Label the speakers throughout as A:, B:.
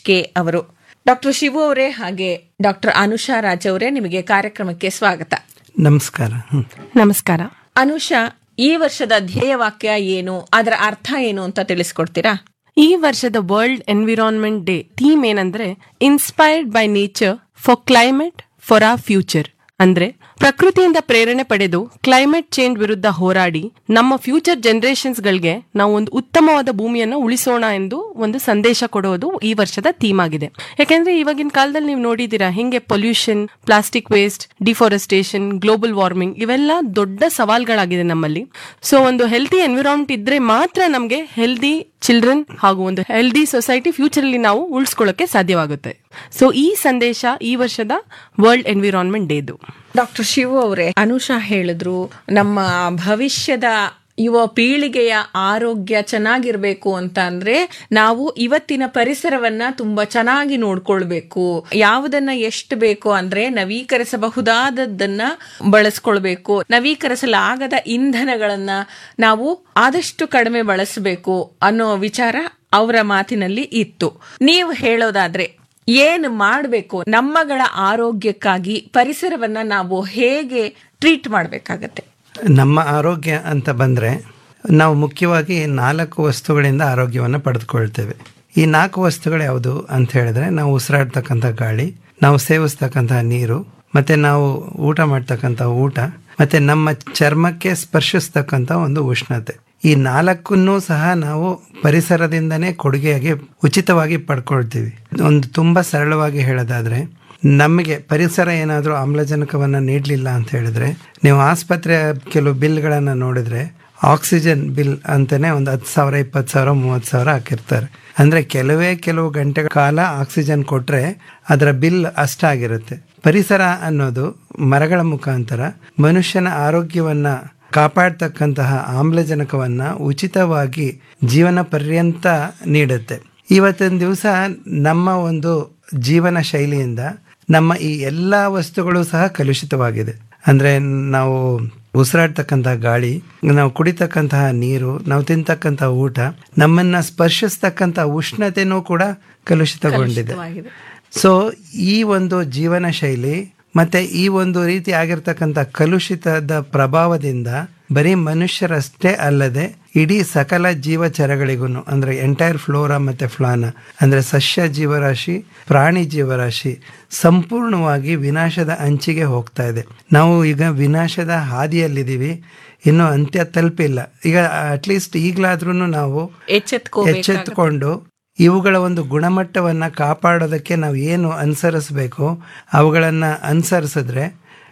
A: K ಅವರು doctor Shivu ಅವರೇ ಹಾಗೆ ಡಾಕ್ಟರ್ ಅನುಷಾ ರಾಜ್ ಅವರೇ ನಿಮಗೆ ಕಾರ್ಯಕ್ರಮಕ್ಕೆ ಸ್ವಾಗತ
B: ನಮಸ್ಕಾರ ಹ್ಮ್.
C: ನಮಸ್ಕಾರ
A: ಅನುಷಾ ಈ ವರ್ಷದ ಧ್ಯೇಯವಾಕ್ಯ ಏನು ಅದರ ಅರ್ಥ ಏನು ಅಂತ ತಿಳಿಸ್ಕೊಡ್ತೀರಾ
C: ಈ ವರ್ಷದ ವರ್ಲ್ಡ್ ಎನ್ವಿರಾನ್ಮೆಂಟ್ ಡೇ ಥೀಮ್ ಏನಂದ್ರೆ inspired by nature for climate for a future ಅಂದ್ರೆ ಪ್ರಕೃತಿಯಿಂದ ಪ್ರೇರಣೆ ಪಡೆದು ಕ್ಲೈಮೇಟ್ ಚೇಂಜ್ ವಿರುದ್ಧ ಹೋರಾಡಿ ನಮ್ಮ ಫ್ಯೂಚರ್ ಜನರೇಷನ್ಸ್ ಗಳಿಗೆ ನಾವು ಒಂದು ಉತ್ತಮವಾದ ಭೂಮಿಯನ್ನ ಉಳಿಸೋಣ ಎಂದು ಒಂದು ಸಂದೇಶ ಕೊಡೋದು ಈ ವರ್ಷದ ಥೀಮ್ ಆಗಿದೆ ಯಾಕೆಂದ್ರೆ ಇವಾಗಿನ ಕಾಲದಲ್ಲಿ ನೀವು ನೋಡಿದೀರಾ ಹಿಂಗೆ pollution plastic waste deforestation global warming ಇವೆಲ್ಲ ದೊಡ್ಡ ಸವಾಲ್ಗಳಾಗಿದೆ ನಮ್ಮಲ್ಲಿ ಸೊ ಒಂದು ಹೆಲ್ತಿ ಎನ್ವಿರಾನ್ಮೆಂಟ್ ಇದ್ರೆ ಮಾತ್ರ ನಮಗೆ ಹೆಲ್ದಿ ಚಿಲ್ಡ್ರನ್ ಹಾಗೂ ಒಂದು ಹೆಲ್ದಿ ಸೊಸೈಟಿ ಫ್ಯೂಚರ್ ಅಲ್ಲಿ ನಾವು ಉಳಿಸ್ಕೊಳ್ಳೋಕೆ ಸಾಧ್ಯವಾಗುತ್ತೆ ಸೊ ಈ ಸಂದೇಶ ಈ ವರ್ಷದ ವರ್ಲ್ಡ್ ಎನ್ವಿರಾನ್ಮೆಂಟ್ ಡೇದು
A: ಡಾಕ್ಟರ್ ಶಿವು ಅವರೇ ಅನುಷಾ ಹೇಳಿದ್ರು ನಮ್ಮ ಭವಿಷ್ಯದ ಯುವ ಪೀಳಿಗೆಯ ಆರೋಗ್ಯ ಚೆನ್ನಾಗಿರ್ಬೇಕು ಅಂತ ಅಂದ್ರೆ ನಾವು ಇವತ್ತಿನ ಪರಿಸರವನ್ನ ತುಂಬಾ ಚೆನ್ನಾಗಿ ನೋಡ್ಕೊಳ್ಬೇಕು ಯಾವುದನ್ನ ಎಷ್ಟು ಬೇಕು ಅಂದ್ರೆ ನವೀಕರಿಸಬಹುದಾದದ್ದನ್ನ ಬಳಸ್ಕೊಳ್ಬೇಕು ನವೀಕರಿಸಲಾಗದ ಇಂಧನಗಳನ್ನ ನಾವು ಆದಷ್ಟು ಕಡಿಮೆ ಬಳಸಬೇಕು ಅನ್ನೋ ವಿಚಾರ ಅವರ ಮಾತಿನಲ್ಲಿ ಇತ್ತು ನೀವು ಹೇಳೋದಾದ್ರೆ ಏನು ಮಾಡಬೇಕು ನಮ್ಮಗಳ ಆರೋಗ್ಯಕ್ಕಾಗಿ ಪರಿಸರವನ್ನ ನಾವು ಹೇಗೆ ಟ್ರೀಟ್ ಮಾಡಬೇಕಾಗತ್ತೆ
B: ನಮ್ಮ ಆರೋಗ್ಯ ಅಂತ ಬಂದರೆ ನಾವು ಮುಖ್ಯವಾಗಿ ನಾಲ್ಕು ವಸ್ತುಗಳಿಂದ ಆರೋಗ್ಯವನ್ನು ಪಡೆದುಕೊಳ್ತೇವೆ ಈ ನಾಲ್ಕು ವಸ್ತುಗಳು ಯಾವುದು ಅಂತ ಹೇಳಿದ್ರೆ ನಾವು ಉಸಿರಾಡ್ತಕ್ಕಂಥ ಗಾಳಿ ನಾವು ಸೇವಿಸ್ತಕ್ಕಂಥ ನೀರು ಮತ್ತೆ ನಾವು ಊಟ ಮಾಡ್ತಕ್ಕಂಥ ಊಟ ಮತ್ತೆ ನಮ್ಮ ಚರ್ಮಕ್ಕೆ ಸ್ಪರ್ಶಿಸ್ತಕ್ಕಂಥ ಒಂದು ಉಷ್ಣತೆ ಈ ನಾಲ್ಕನ್ನೂ ಸಹ ನಾವು ಪರಿಸರದಿಂದನೇ ಕೊಡುಗೆಯಾಗಿ ಉಚಿತವಾಗಿ ಪಡ್ಕೊಳ್ತೀವಿ ಒಂದು ತುಂಬ ಸರಳವಾಗಿ ಹೇಳೋದಾದ್ರೆ ನಮಗೆ ಪರಿಸರ ಏನಾದರೂ ಆಮ್ಲಜನಕವನ್ನು ನೀಡಲಿಲ್ಲ ಅಂತ ಹೇಳಿದ್ರೆ ನೀವು ಆಸ್ಪತ್ರೆಯ ಕೆಲವು ಬಿಲ್ಗಳನ್ನು ನೋಡಿದ್ರೆ ಆಕ್ಸಿಜನ್ ಬಿಲ್ ಅಂತಾನೆ ಒಂದು ಹತ್ತು ಸಾವಿರ ಇಪ್ಪತ್ತು ಸಾವಿರ ಮೂವತ್ತು ಸಾವಿರ ಹಾಕಿರ್ತಾರೆ ಅಂದರೆ ಕೆಲವೇ ಕೆಲವು ಗಂಟೆಗಳ ಕಾಲ ಆಕ್ಸಿಜನ್ ಕೊಟ್ಟರೆ ಅದರ ಬಿಲ್ ಅಷ್ಟಾಗಿರುತ್ತೆ ಪರಿಸರ ಅನ್ನೋದು ಮರಗಳ ಮುಖಾಂತರ ಮನುಷ್ಯನ ಆರೋಗ್ಯವನ್ನು ಕಾಪಾಡ್ತಕ್ಕಂತಹ ಆಮ್ಲಜನಕವನ್ನು ಉಚಿತವಾಗಿ ಜೀವನ ಪರ್ಯಂತ ನೀಡುತ್ತೆ ಇವತ್ತಿನ ದಿವಸ ನಮ್ಮ ಒಂದು ಜೀವನ ಶೈಲಿಯಿಂದ ನಮ್ಮ ಈ ಎಲ್ಲ ವಸ್ತುಗಳು ಸಹ ಕಲುಷಿತವಾಗಿದೆ ಅಂದರೆ ನಾವು ಉಸಿರಾಡ್ತಕ್ಕಂಥ ಗಾಳಿ ನಾವು ಕುಡಿತಕ್ಕಂತಹ ನೀರು ನಾವು ತಿಂತಕ್ಕಂಥ ಊಟ ನಮ್ಮನ್ನ ಸ್ಪರ್ಶಿಸ್ತಕ್ಕಂಥ ಉಷ್ಣತೆನೂ ಕೂಡ ಕಲುಷಿತಗೊಂಡಿದೆ ಸೊ ಈ ಒಂದು ಜೀವನ ಶೈಲಿ ಮತ್ತೆ ಈ ಒಂದು ರೀತಿ ಆಗಿರ್ತಕ್ಕಂಥ ಕಲುಷಿತದ ಪ್ರಭಾವದಿಂದ ಬರೀ ಮನುಷ್ಯರಷ್ಟೇ ಅಲ್ಲದೆ ಇಡೀ ಸಕಲ ಜೀವಚರಗಳಿಗೂ ಅಂದ್ರೆ ಎಂಟೈರ್ ಫ್ಲೋರಾ ಮತ್ತೆ ಫ್ಲಾನ ಅಂದ್ರೆ ಸಸ್ಯ ಜೀವರಾಶಿ ಪ್ರಾಣಿ ಜೀವರಾಶಿ ಸಂಪೂರ್ಣವಾಗಿ ವಿನಾಶದ ಅಂಚಿಗೆ ಹೋಗ್ತಾ ಇದೆ ನಾವು ಈಗ ವಿನಾಶದ ಹಾದಿಯಲ್ಲಿದ್ದೀವಿ ಇನ್ನು ಅಂತ್ಯ ತಲುಪಿಲ್ಲ ಈಗ ಅಟ್ಲೀಸ್ಟ್ ಈಗಲಾದ್ರೂ ನಾವು
A: ಎಚ್ಚೆತ್ಕೋಬೇಕು
B: ಎಚ್ಚೆತ್ತುಕೊಂಡು ಇವುಗಳ ಒಂದು ಗುಣಮಟ್ಟವನ್ನು ಕಾಪಾಡೋದಕ್ಕೆ ನಾವು ಏನು ಅನುಸರಿಸಬೇಕು ಅವುಗಳನ್ನು ಅನುಸರಿಸಿದ್ರೆ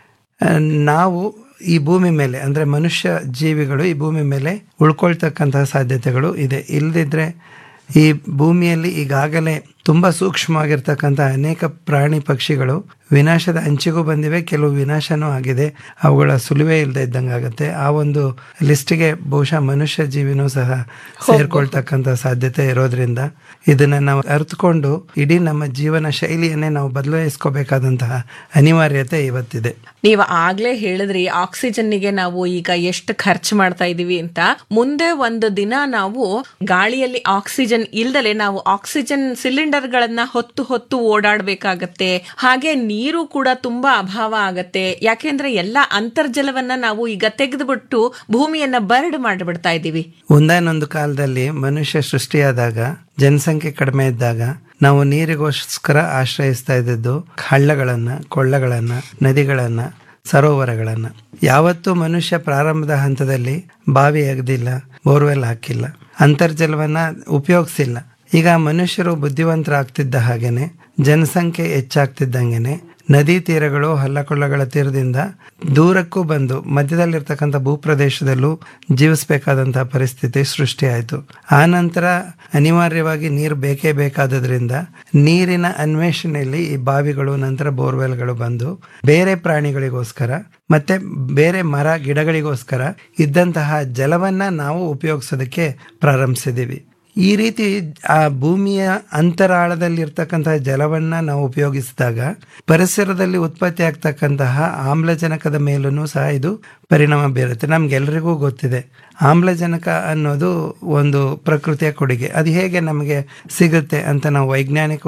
B: ಆ, ನಾವು ಈ ಭೂಮಿ ಮೇಲೆ ಅಂದರೆ ಮನುಷ್ಯ ಜೀವಿಗಳು ಈ ಭೂಮಿ ಮೇಲೆ ಉಳ್ಕೊಳ್ತಕ್ಕಂತಹ ಸಾಧ್ಯತೆಗಳು ಇದೆ ಇಲ್ಲದಿದ್ದರೆ ಈ ಭೂಮಿಯಲ್ಲಿ ಈಗಾಗಲೇ ತುಂಬ ಸೂಕ್ಷ್ಮವಾಗಿರ್ತಕ್ಕಂಥ ಅನೇಕ ಪ್ರಾಣಿ ಪಕ್ಷಿಗಳು ವಿನಾಶದ ಅಂಚಿಗೂ ಬಂದಿವೆ ಕೆಲವು ವಿನಾಶನೂ ಆಗಿದೆ ಅವುಗಳ ಸುಳಿವೇ ಇಲ್ಲದೆ ಇದ್ದಂಗೆ ಆಗುತ್ತೆ ಆ ಒಂದು ಲಿಸ್ಟಿಗೆ ಬಹುಶಃ ಮನುಷ್ಯ ಜೀವಿನೂ ಸಹ ಸೇರ್ಕೊಳ್ತಕ್ಕಂಥ ಸಾಧ್ಯತೆ ಇರೋದ್ರಿಂದ ಇದನ್ನ ನಾವು ಅರ್ಥಕೊಂಡು ಇಡೀ ನಮ್ಮ ಜೀವನ ಶೈಲಿಯನ್ನೇ ನಾವು ಬದಲಾಯಿಸ್ಕೋಬೇಕಾದಂತಹ ಅನಿವಾರ್ಯತೆ ಇವತ್ತಿದೆ
A: ನೀವು ಆಗ್ಲೇ ಹೇಳಿದ್ರಿ ಆಕ್ಸಿಜನ್ನಿಗೆ ನಾವು ಈಗ ಎಷ್ಟು ಖರ್ಚು ಮಾಡ್ತಾ ಇದೀವಿ ಅಂತ ಮುಂದೆ ಒಂದು ದಿನ ನಾವು ಗಾಳಿಯಲ್ಲಿ ಆಕ್ಸಿಜನ್ ಇಲ್ದಲೆ ನಾವು ಆಕ್ಸಿಜನ್ ಸಿಲಿಂಡರ್ ಗಳನ್ನ ಹೊತ್ತು ಹೊತ್ತು ಓಡಾಡ್ಬೇಕಾಗತ್ತೆ ಹಾಗೆ ನೀರು ಕೂಡ ತುಂಬಾ ಅಭಾವ ಆಗತ್ತೆ ಯಾಕೆಂದ್ರೆ ಎಲ್ಲ ಅಂತರ್ಜಲವನ್ನ ನಾವು ಈಗ ತೆಗೆದುಬಿಟ್ಟು ಭೂಮಿಯನ್ನ ಬರಡು ಮಾಡಿಬಿಡ್ತಾ ಇದೀವಿ
B: ಒಂದಾನೊಂದು ಕಾಲದಲ್ಲಿ ಮನುಷ್ಯ ಸೃಷ್ಟಿಯಾದಾಗ ಜನಸಂಖ್ಯೆ ಕಡಿಮೆ ಇದ್ದಾಗ ನಾವು ನೀರಿಗೋಸ್ಕರ ಆಶ್ರಯಿಸ್ತಾ ಇದ್ದದ್ದು ಹಳ್ಳಗಳನ್ನ ಕೊಳ್ಳಗಳನ್ನ ನದಿಗಳನ್ನ ಸರೋವರಗಳನ್ನ ಯಾವತ್ತೂ ಮನುಷ್ಯ ಪ್ರಾರಂಭದ ಹಂತದಲ್ಲಿ ಬಾವಿ ಅಗದಿಲ್ಲ ಬೋರ್ವೆಲ್ ಹಾಕಿಲ್ಲ ಅಂತರ್ಜಲವನ್ನ ಉಪಯೋಗಿಸಿಲ್ಲ ಈಗ ಮನುಷ್ಯರು ಬುದ್ಧಿವಂತರಾಗ್ತಿದ್ದ ಹಾಗೇನೆ ಜನಸಂಖ್ಯೆ ಹೆಚ್ಚಾಗ್ತಿದ್ದಂಗೆನೆ ನದಿ ತೀರಗಳು ಹಳ್ಳಕೊಳ್ಳಗಳ ತೀರದಿಂದ ದೂರಕ್ಕೂ ಬಂದು ಮಧ್ಯದಲ್ಲಿರ್ತಕ್ಕಂಥ ಭೂಪ್ರದೇಶದಲ್ಲೂ ಜೀವಿಸಬೇಕಾದಂತಹ ಪರಿಸ್ಥಿತಿ ಸೃಷ್ಟಿಯಾಯಿತು ಆ ನಂತರ ಅನಿವಾರ್ಯವಾಗಿ ನೀರು ಬೇಕೇ ಬೇಕಾದದ್ರಿಂದ ನೀರಿನ ಅನ್ವೇಷಣೆಯಲ್ಲಿ ಈ ಬಾವಿಗಳು ನಂತರ ಬೋರ್ವೆಲ್ಗಳು ಬಂದು ಬೇರೆ ಪ್ರಾಣಿಗಳಿಗೋಸ್ಕರ ಮತ್ತೆ ಬೇರೆ ಮರ ಗಿಡಗಳಿಗೋಸ್ಕರ ಇದ್ದಂತಹ ಜಲವನ್ನ ನಾವು ಉಪಯೋಗಿಸೋದಕ್ಕೆ ಪ್ರಾರಂಭಿಸಿದ್ದೀವಿ ಈ ರೀತಿ ಆ ಭೂಮಿಯ ಅಂತರಾಳದಲ್ಲಿರ್ತಕ್ಕಂತಹ ಜಲವನ್ನ ನಾವು ಉಪಯೋಗಿಸಿದಾಗ ಪರಿಸರದಲ್ಲಿ ಉತ್ಪತ್ತಿ ಆಗ್ತಕ್ಕಂತಹ ಆಮ್ಲಜನಕದ ಮೇಲೂ ಸಹ ಇದು ಪರಿಣಾಮ ಬೀರುತ್ತೆ ನಮ್ಗೆಲ್ರಿಗೂ ಗೊತ್ತಿದೆ ಆಮ್ಲಜನಕ ಅನ್ನೋದು ಒಂದು ಪ್ರಕೃತಿಯ ಕೊಡುಗೆ ಅದು ಹೇಗೆ ನಮಗೆ ಸಿಗುತ್ತೆ ಅಂತ ನಾವು ವೈಜ್ಞಾನಿಕ